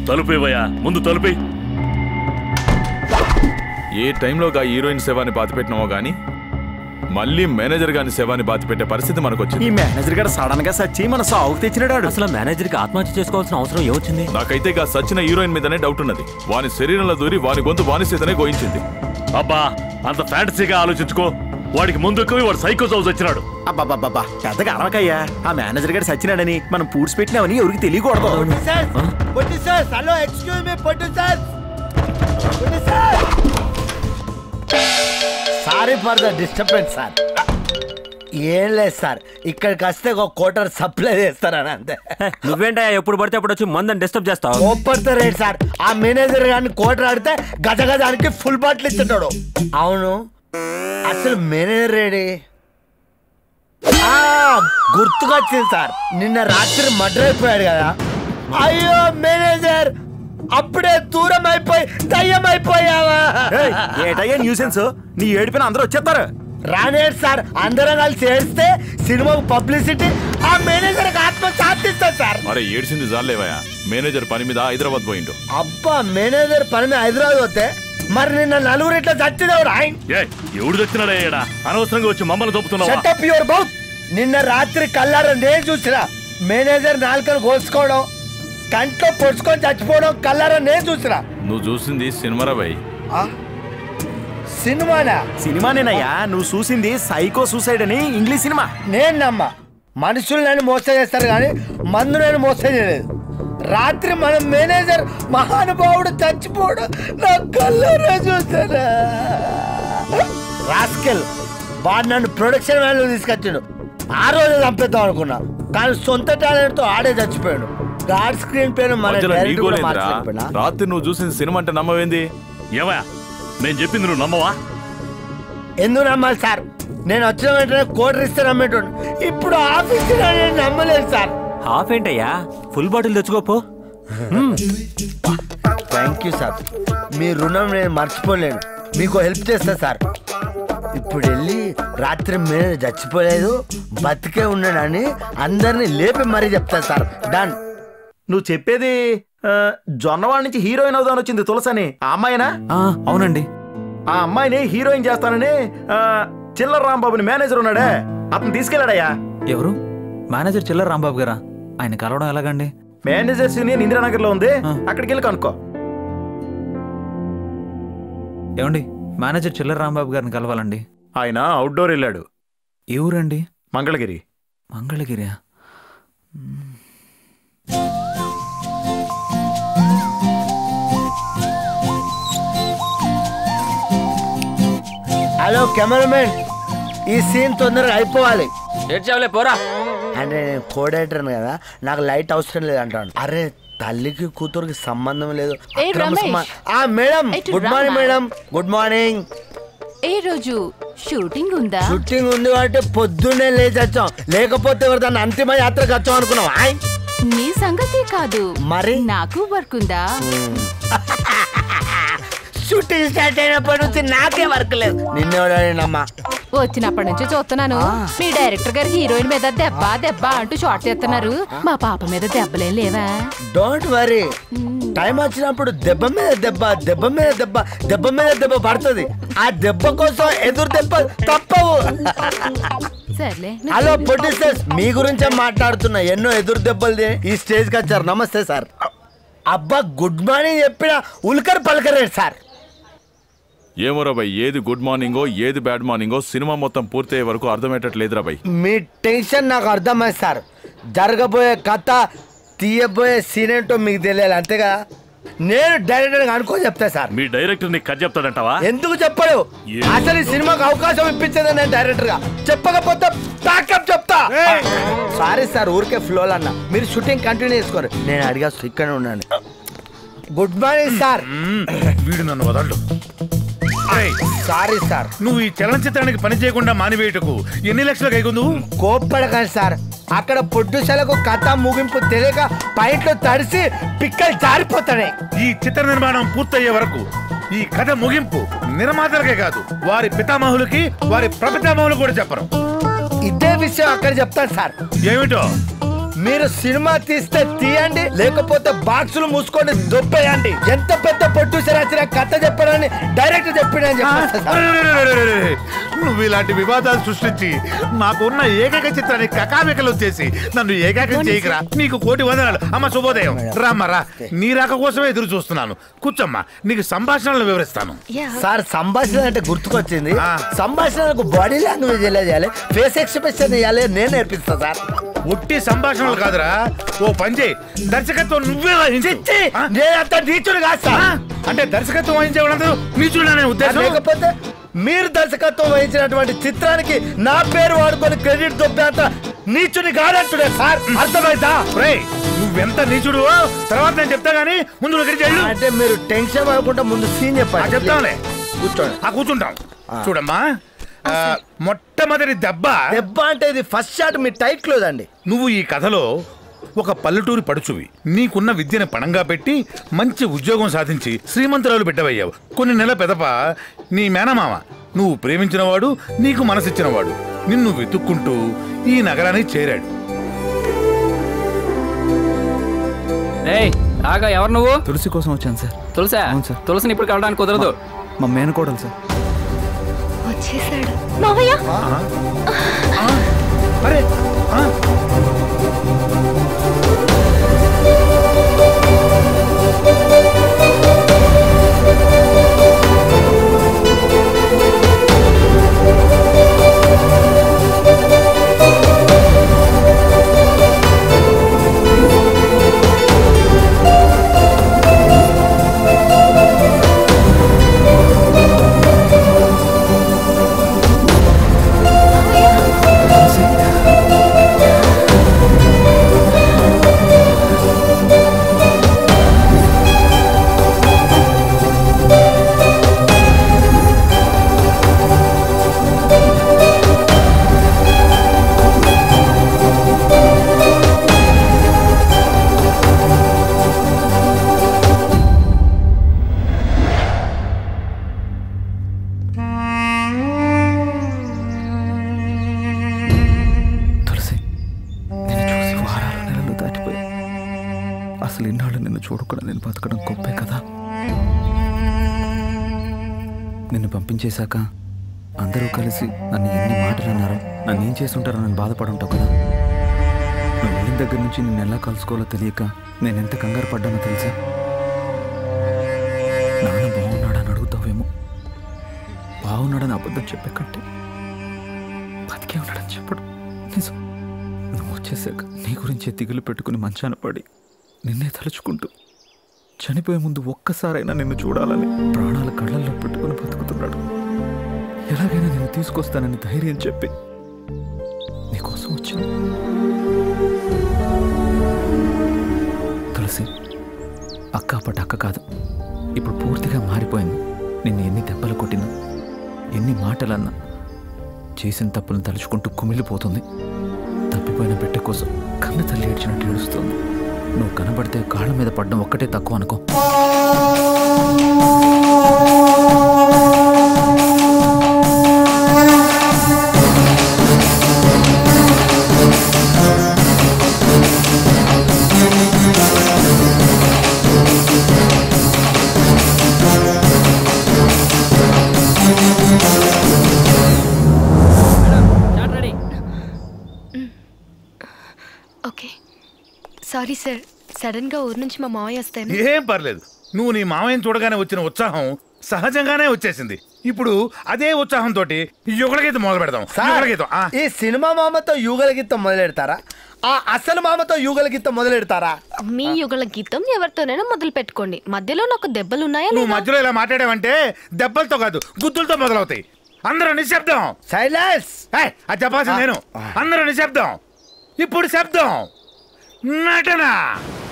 తలుపేవయ్యా ముందు తలుపే ఏ టైంలో గా హీరోయిన్ శవాన్ని బాతిపెట్టినామో గానీ మళ్ళీ మేనేజర్ గాని శవాన్ని బాతిపెట్టే పరిస్థితి మనకు ఈ వచ్చింది మేనేజర్ గారు సడన్ గా సచ్చి మన సాగుకు తెచ్చినాడు అసలు మేనేజర్ కి ఆత్మహత్య చేసుకోవాల్సిన అవసరం ఏమొచ్చింది నాకైతే గా సచిన హీరోయిన్ మీదనే డౌట్ ఉన్నది వాని శరీరంలో దూరి వాని గొంతు వాని చేతనే గోయించింది అబ్బా అంత ఫ్యాంటసీగా ఆలోచించుకో వాడికి ముందు ఎక్కువ వాడు సైకో చౌస్ వచ్చినాడు అబ్బాబ్బాబ్బా పెద్దగా అరవకయ్యా ఆ మేనేజర్ గారు సచ్చినాడని మనం పూడ్చి పెట్టినామని ఎవరికి తెలియకూడదు producers hello excuse me producers producer sorry for the disturbance sir ఏం లేదు సార్ ఇక్కడికి వస్తే ఒక కోటర్ సప్లై చేస్తారని అంతే నువ్వేంటయ్యా ఎప్పుడు పడితే అప్పుడు వచ్చి మందని డిస్టర్బ్ చేస్తావు కోపడతారేంటి సార్ ఆ మేనేజర్ గారిని కోటర్ ఆడితే గజ గజానికి ఫుల్ బాటిల్ ఇస్తుంటాడు అవును అసలు మేనేజర్ రెడీ ఆ, గుర్తుకొచ్చింది సార్ నిన్న రాత్రి మర్డర్ అయిపోయాడు కదా అయ్యో మేనేజర్ అప్పుడే దూరం అయిపోయి దయ్యం అయిపోయావా ఏయ్, ఏటయ్యా న్యూసెన్స్ నీ ఏడిపిన అందరూ వచ్చేస్తారు రానేడు సార్ అందరం కలిసి చేస్తే సినిమాకు పబ్లిసిటీ ఆ మేనేజర్ ఆత్మ శాంతిస్తుంది సార్ అరే ఏడ్చింది జాలేవయ్యా మేనేజర్ పని మీద హైదరాబాద్ పోయిండు అబ్బా మేనేజర్ పని మీద హైదరాబాద్ పోతే మరి నిన్న నలుగురు ఇట్లా చచ్చిదేవుడు ఆయన ఏ ఎవడు తెచ్చినాడయ్యాడా అనవసరంగా వచ్చి మమ్మల్ని తప్పుతున్నావా షటప్ యువర్ మౌత్ నిన్న రాత్రి కల్లార నేను చూసిన మేనేజర్ నాలుకలు కోసుకోవడం కంట్లో పొడుచుకొని చచ్చిపోవడం కల్లార నేను చూసిన నువ్వు చూసింది సినిమారా భయ్ సినిమానా సినిమానేనయ్యా నువ్వు చూసింది సైకో సూసైడ్ అని ఇంగ్లీష్ సినిమా నేను నమ్మ మనుషులు నన్ను మోసం చేస్తారు కానీ మందు నన్ను మోసం చేయలేదు రాత్రి మన మేనేజర్ మహానుభావుడు చచ్చిపోవడం నా కళ్ళారా చూసానా రాస్కెల్ వాడు నన్ను ప్రొడక్షన్ వ్యాన్లో తీసుకొచ్చాడు ఆ రోజు చంపేద్దాం అనుకున్నా కానీ సొంత టాలెంట్ తో ఆడే చచ్చిపోయాడు గాడ్ స్క్రీన్ పేరు మన మధ్యలో డైరెక్టర్ కూడా నీకోలేదురా మార్చలేకపోయినా రాత్రి నువ్వు చూసిన సినిమా అంటే నమ్మవేంది ఏమయ్యా నేను చెప్పింది నువ్వు నమ్మవా ఎందుకు నమ్మాలి సార్ నేను వచ్చిన వెంటనే కోటర్ ఇస్తే నమ్మేటోడు ఇప్పుడు ఆఫీస్ నేను నమ్మలేదు సార్ హాఫ్ ఏంటయ్యా ఫుల్ బాటిల్ తెచ్చుకోపో థ్యాంక్ యూ సార్ మీ రుణం నేను మర్చిపోలేను మీకు హెల్ప్ చేస్తా సార్ ఇప్పుడు వెళ్ళి రాత్రి మీరు చచ్చిపోలేదు బతికే ఉన్నాడని అందరినీ లేపి మరీ చెప్తా సార్ డన్ నువ్వు చెప్పేది ఆ, జొన్నవాడ నుంచి హీరోయిన్ అవుదాని వచ్చింది తులసని ఆ అమ్మాయినా ఆ, అవునండి ఆ అమ్మాయిని హీరోయిన్ చేస్తానని ఆ, చిల్లర రాంబాబుని మేనేజర్ ఉన్నాడే అతను తీసుకెళ్ళాడయ్యా ఎవరు మేనేజర్ చిల్లర రాంబాబు గారా ఆయన కలవడం ఎలాగండి మేనేజర్ యూనియన్ ఇందిరానగర్ లో ఉంది ఆ. అక్కడికి వెళ్ళి కనుక్కో ఏమండి మేనేజర్ చిల్లర రాంబాబు గారిని కలవాలండి ఆయన అవుట్డోర్ వెళ్ళాడు ఏ ఊరండి మంగళగిరి మంగళగిరియా హలో కెమెరామెన్ ఈ సీన్ తొందరగా అయిపోవాలి ఏడ్చావులే పోరా అంటే నేను కోడేటర్ను కదా నాకు లైట్ అవసరం లేదు అంటాను అరే తల్లికి కూతురికి సంబంధం లేదు ఏయ్, అక్రమ రమేష్. సంబ- ఆ మేడం ఇటు గుడ్ రా మార్నింగ్ నా. మేడం గుడ్ మార్నింగ్ ఏ రోజు షూటింగ్ ఉందా షూటింగ్ ఉంది కాబట్టి పొద్దున్నే లేచి వచ్చాం లేకపోతే ఎవరిదాన్ని అంతిమ యాత్రకు వచ్చాం అనుకున్నాం ఆయ్ నీ సంగతి కాదు మరి? నాకు వర్క్ ఉందా షూటింగ్ స్టార్ట్ అయినప్పటి నుంచి నాకే వర్క్ లేదు నిన్నెవడమ్మా వచ్చినప్పటి నుంచి చూస్తున్నాను మీ డైరెక్టర్ గారు హీరోయిన్ మీద దెబ్బ దెబ్బ అంటూ షార్ట్ చేస్తున్నారు మా పాప మీద దెబ్బలేం లేవా డోంట్ వరీ టైం వచ్చినప్పుడు దెబ్బ మీద దెబ్బ దెబ్బ మీద దెబ్బ దెబ్బ మీద దెబ్బ పడుతుంది ఆ దెబ్బ కోసం ఎదురు దెబ్బ తప్పవు సర్లే నువ్వు హలో చూడు. ప్రొడ్యూసర్స్ మీ గురించే మాట్లాడుతున్నా ఎన్నో ఎదురు దెబ్బలు తిని ఈ స్టేజ్ కి వచ్చారు నమస్తే సార్ అబ్బా గుడ్ మార్నింగ్ చెప్పిన ఉల్కర్ పలకరేడు సార్ ఏమోరా భయ్ ఏది గుడ్ మార్నింగో ఏది బ్యాడ్ మార్నింగో సినిమా మొత్తం పూర్తయ్యే వరకు అర్థమయ్యేటట్లేదురా భయ్ మీ టెన్షన్ నాకు అర్థమైంది సార్ జరగబోయే కథ తీయబోయే సీన్ ఏంటో మీకు తెలియాలి అంతేగా నేను డైరెక్టర్ అనుకో చెప్తా సార్ మీ డైరెక్టర్ నీకు కథ చెప్తాడంటావా ఎందుకు చెప్పడు ఏ- అసలు ఈ సినిమాకి అవకాశం ఇప్పించేది నేను డైరెక్టర్ గా చెప్పకపోతే ప్యాకప్ చెప్తా సారీ సార్ ఊరికే ఫ్లో అన్న మీరు షూటింగ్ కంటిన్యూ చేసుకోరు నేను అడిగా ఇక్కడే ఉన్నాను గుడ్ మార్నింగ్ సార్ వీడు నన్ను వదలడు ఏయ్, సారీ సార్ నువ్వు ఈ చలనచిత్రానికి పని చేయకుండా మానివేయటకు ఎన్ని లక్షలు కైకుందు కోప్పడకండి సార్ అక్కడ ప్రొడ్యూసర్లకు కథ ముగింపు తెలియక పైట్లు తడిసి పిక్కలు జారిపోతాయి ఈ చిత్ర నిర్మాణం పూర్తయ్యే వరకు ఈ కథ ముగింపు నిర్మాతలకే కాదు వారి పితామహులకి వారి ప్రపితామహులు కూడా చెప్పరు ఇదే విషయం అక్కడ చెప్తాను సార్ ఏమిటో మీరు సినిమా తీస్తే తీయండి లేకపోతే బాక్సులు మూసుకొని దొబ్బేయండి ఎంత పెద్ద ప్రొడ్యూసర్ వచ్చినా కథ చెప్పారని డైరెక్ట్ చెప్పినని చెప్పేస్తా సార్. అరెరెరెరెరెరెరె. నువ్వు ఇలాంటి వివాదాలు సృష్టించి నాకున్న ఏకైక చిత్రాన్ని కకామికలు చేసి నన్ను ఏకాకం చేయకరా నీకు కోటి వందనాలు అమ్మ శుభోదయం రామ్మరా నీ రాక కోసమే ఎదురు చూస్తున్నాను కూర్చోమ్మా నీకు సంభాషణలు వివరిస్తాను సార్ సంభాషణ అంటే గుర్తుకొచ్చింది ఆ. సంభాషణకు బాడీ లాంగ్వేజ్ ఎలా చేయాలి ఫేస్ ఎక్స్ప్రెషన్ ఇవ్వాలి నేను నేర్పిస్తా సార్ ఉట్టి సంభాషణలు కాదురా ఓ పని చేయి దర్శకత్వం నువ్వే వహించు. చిచ్చి ఆ? నేనంత నీచుడు కాదు ఆ? సార్ అంటే దర్శకత్వం వహించే వాళ్ళందరూ నీచుడనే ఉద్దేశం లేకపోతే మీరు దర్శకత్వం వహించినటువంటి చిత్రానికి నా పేరు వాడుకొని క్రెడిట్ దొబ్బేంత నీచుని కాదంటుడే సార్ అర్థమైందా రేయ్, నువ్వెంత నీచుడు తర్వాత నేను చెప్తా గానీ ముందు నువ్వు ఇక్కడికి వెళ్ళు అంటే మీరు టెన్షన్ పడకుండా ముందు సీన్ ఆ, చెప్పండి చెప్తాంలే కూర్చోండి ఆ కూర్చుంటాం చూడమ్మా ఆ, మొట్టమొదటి దెబ్బ దెబ్బ అంటే ఇది ఫస్ట్ షాట్ మీ టైట్ క్లోజ్ అండి నువ్వు ఈ కథలో ఒక పల్లెటూరి పడుచువి నీకున్న విద్యను పణంగా పెట్టి మంచి ఉద్యోగం సాధించి శ్రీమంతురాలు బిడ్డవయ్యావు కొన్ని నెలల పెదప నీ మేనమామ నువ్వు ప్రేమించినవాడు నీకు మనసిచ్చినవాడు నిన్ను వెతుక్కుంటూ ఈ నగరానికి చేరాడు ఏయ్ ఆగా ఎవరు నువ్వు తులసి కోసం వచ్చాను సార్ తులసా అవును సార్. తులసిని ఇప్పుడు కలవడానికి కుదరదు మా మేనకోడలు సార్ వచ్చేసాడు మావయ్య అరే ఆ? తులసి నేను చూసి వారాలు నెలలు దాటిపోయి అసలు ఇన్నాళ్ళు నిన్ను చూడకుండా నేను బతకడం గొప్పే కదా నిన్ను పంపించేశాక అందరూ కలిసి నన్ను ఎన్ని మాటలు అన్నారో నన్ను ఏం చేస్తుంటారో నేను బాధపడుంటావు కదా నువ్వు వెళ్ళిన దగ్గర నుంచి నిన్ను ఎలా కలుసుకోవాలో తెలియక నేను ఎంత కంగారు పడ్డానో తెలుసా నాన్న బాగున్నాడా అని అడుగుతావేమో బాగున్నాడని అబద్ధం చెప్పే కంటే బతికే ఉన్నాడని చెప్పడు నిజం నువ్వు వచ్చేసాక నీ గురించే దిగులు పెట్టుకుని మంచాన పడి నిన్నే తలుచుకుంటూ చనిపోయే ముందు ఒక్కసారైనా నిన్ను చూడాలని ప్రాణాల కళ్ళల్లో పెట్టుకుని బతుకుతున్నాడు ఎలాగైనా నేను తీసుకొస్తానని ధైర్యం చెప్పి నీకోసం వచ్చాను తులసి అక్క అప్పటి అక్క కాదు ఇప్పుడు పూర్తిగా మారిపోయింది నిన్ను ఎన్ని దెబ్బలు కొట్టినా ఎన్ని మాటలన్నా చేసిన తప్పులను తలుచుకుంటూ కుమిలిపోతుంది తప్పిపోయిన బిడ్డ కోసం కన్న తల్లి ఏడ్చినట్టు ఏడుస్తుంది నువ్వు కనబడితే కాళ్ళ మీద పడడం ఒక్కటే తక్కువ అనుకో shot ready okay sorry sir sudden గా ఊరు నుంచి మా మావయ్య వస్తాను ఏం పర్లేదు నువ్వు నీ మామయ్యని చూడగానే వచ్చిన ఉత్సాహం సహజంగానే వచ్చేసింది ఇప్పుడు అదే ఉత్సాహంతో యుగల గీతం మొదలు పెడదాం సార్, యుగల గీతం ఆ. ఈ సినిమా మామతో యుగల గీతం మొదలెడతారా ఆ అసలు మామతో యుగల గీతం మొదలెడతారా మీ యుగల గీతం ఎవరితోనైనా మొదలు పెట్టుకోండి మధ్యలో నాకు దెబ్బలు ఉన్నాయా నువ్వు లేదా? మధ్యలో ఇలా మాట్లాడావంటే దెబ్బలతో కాదు గుద్దులతో మొదలవుతాయి అందరూ నిశ్శబ్దం సైలెన్స్ ఏయ్, అది చెప్పాల్సింది నేను అందరూ నిశ్శబ్దం ఇప్పుడు శబ్దం నటన